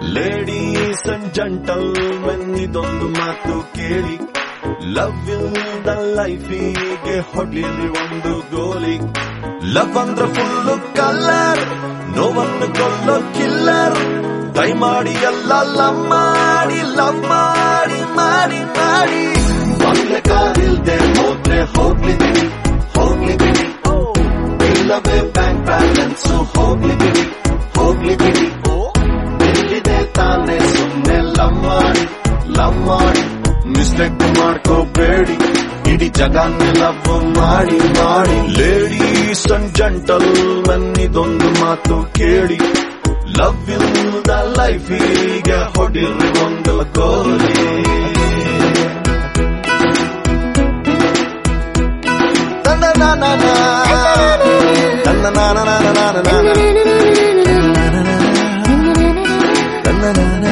Ladies and gentle men ಇದೊಂದು ಮಾತು ಕೇಳಿ ಲವ್ ಇಲ್ದ ಲೈಫಿಗೆ ಹೊಡಿರಿ ಒಂದು ಗೋಲಿ ಲವ್ ಅಂದ್ರೆ ಫುಲ್ ಕಲ್ಲರ್ ನೋವನ್ನು ಕೊಲ್ಲೋ ಕಿಲ್ಲರ್ ದಯಮಾಡಿ ಎಲ್ಲ ಲವ್ ಮಾಡಿ ಲವ್ ಮಾಡಿ ಮಾಡಿ ಮಾಡಿ ಬಂಗ್ಲೆ ಕಾರಿಲ್ದೆ ಹೋದ್ರೆ ಹೋಗ್ಲಿ ಬಿಡಿ ಹೋಗ್ಲಿ ಬಿಡಿ ಇಲ್ಲವೇ ಬ್ಯಾಂಕ್ ಬ್ಯಾಲೆನ್ಸ್ ಹೋಗ್ಲಿ ಬಿಡಿ ಹೋಗ್ಲಿ ಬಿಡಿ ಎಲ್ಲಿದೆ ತಾನೇ ಸುಮ್ನೆ ಲವ್ ಮಾಡಿ ಲವ್ ಮಾಡಿ ಮಿಸ್ಟೇಕ್ ಮಾಡ್ಕೋಬೇಡಿ ಇಡೀ ಜಗನ್ನೇ ಲವ್ ಮಾಡಿ ಮಾಡಿ ಲೇಡೀಸ್ ಅಂಡ್ ಜಂಟಲ್ ಮೆನ್ ಇದೊಂದು ಮಾತು ಕೇಳಿ ಲವ್ ಇಲ್ದ ಲೈಫಿಗೆ ಹೊಡಿರಿ ಒಂದು ಗೋಲಿ ತನ್ನನಾನನ, ತನ್ನನಾನನಾನನಾನನಾನ, ತನ್ನನಾನ.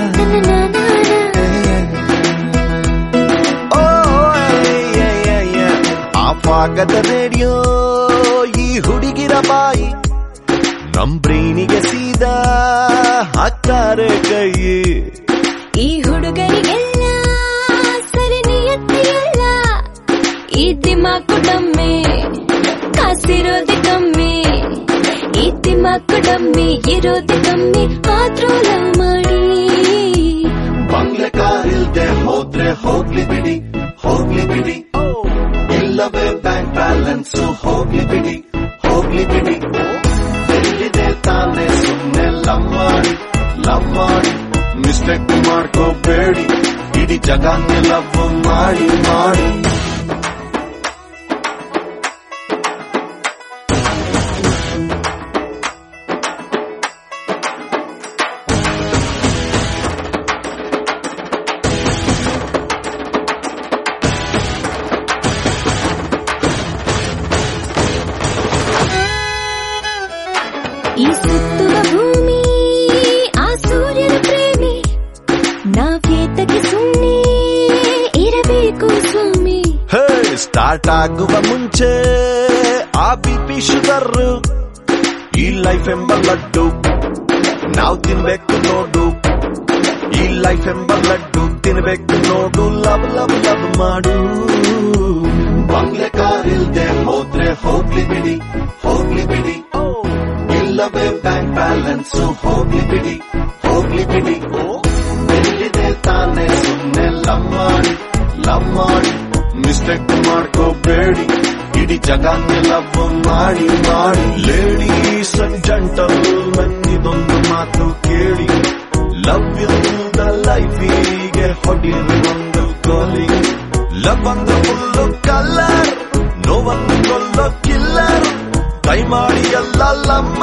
ಓ, ಏ, ಏ, ಏ. ಆಫ್ ಆಗದ ರೇಡಿಯೋ ಈ ಹುಡುಗಿರ ಬಾಯಿ ನಮ್ ಬ್ರೈನಿಗೆ ಸೀದಾ ಹಾಕ್ತಾರೆ ಕೈ ಈ ಹುಡುಗರಿಗೆಲ್ಲ ಸರಿ ನಿಯತ್ತಿಯಲ್ಲ ಈ ದಿಮಾಕು ಡಮ್ಮಿ ಕಾಸಿರೋದು ಕಮ್ಮಿ ಈ ದಿಮಾಕು ಡಮ್ಮಿ ಇರೋದು ಕಮ್ಮಿ ಆದ್ರೂ ಲವ್ ಮಾಡಿ ಬಂಗ್ಲೆ ಕಾರಿಲ್ದೆ ಹೋದ್ರೆ ಹೋಗ್ಲಿ ಬಿಡಿ ಹೋಗ್ಲಿ ಬಿಡಿ ಇಲ್ಲವೇ ಬ್ಯಾಂಕ್ ಬ್ಯಾಲೆನ್ಸ್ ಹೋಗ್ಲಿ ಬಿಡಿ ಹೋಗ್ಲಿ ಬಿಡಿ ಎಲ್ಲಿದೆ ತಾನೇ ಸುಮ್ನೆ ಲವ್ ಮಾಡಿ ಲವ್ ಮಾಡಿ ಮಿಸ್ಟೇಕ್ ಮಾಡ್ಕೋಬೇಡಿ ಇಡೀ ಜಗನ್ನೇ ಲವ್ ಮಾಡಿ ಮಾಡಿ ಈ ಸುತ್ತುವ ಭೂಮಿ ಆ ಸೂರ್ಯನ ಪ್ರೇಮಿ ನಾವೇತಕ್ಕೆ ಸುಮ್ಮನೆ ಇರಬೇಕು ಸ್ವಾಮಿ ಹೇ ಸ್ಟಾರ್ಟ್ ಆಗುವ ಮುಂಚೆ ಆ ಬಿ ಪಿ ಶುಗರ್ ಈ ಲೈಫ್ ಎಂಬ ಲಡ್ಡು ನಾವು ತಿನ್ಬೇಕು ನೋಡು ಈ ಲೈಫ್ ಎಂಬ ಲಡ್ಡು ತಿನ್ಬೇಕು ನೋಡು ಲವ್ ಲವ್ ಲವ್ ಮಾಡು ಬಂಗ್ಲೆ ಕಾರಿಲ್ದೆ ಹೋದ್ರೆ ಹೋಗ್ಲಿ ಬಿಡಿ ಹೋಗ್ಲಿ ಬಿಡಿ ಇಲ್ಲವೇ ಬ್ಯಾಂಕ್ ಬ್ಯಾಲೆನ್ಸ್ ಹೋಗ್ಲಿ ಬಿಡಿ ಹೋಗ್ಲಿ ಬಿಡಿ ಎಲ್ಲಿದೆ ತಾನೇ ಸುಮ್ನೆ ಲವ್ ಮಾಡಿ ಲವ್ ಮಾಡಿ ಮಿಸ್ಟೇಕ್ ಮಾಡ್ಕೋಬೇಡಿ ಇಡೀ ಜಗನ್ನೇ ಲವ್ ಮಾಡಿ ಮಾಡಿ ಲೇಡೀಸ್ ಅಂಡ್ ಜಂಟಲ್ ಮೆನ್ ಇದೊಂದು ಮಾತು ಕೇಳಿ ಲವ್ ಇಲ್ದ ಲೈಫಿಗೆ ಹೊಡಿರಿ ಒಂದು ಗೋಲಿ ಲವ್ ಅಂದ್ರೆ ಫುಲ್ಲು ಕಲ್ಲರ್ ನೋವನ್ನು ಕೊಲ್ಲೋ ಕಿಲ್ಲರ್ ದಯಮಾಡಿ ಎಲ್ಲ ಲವ್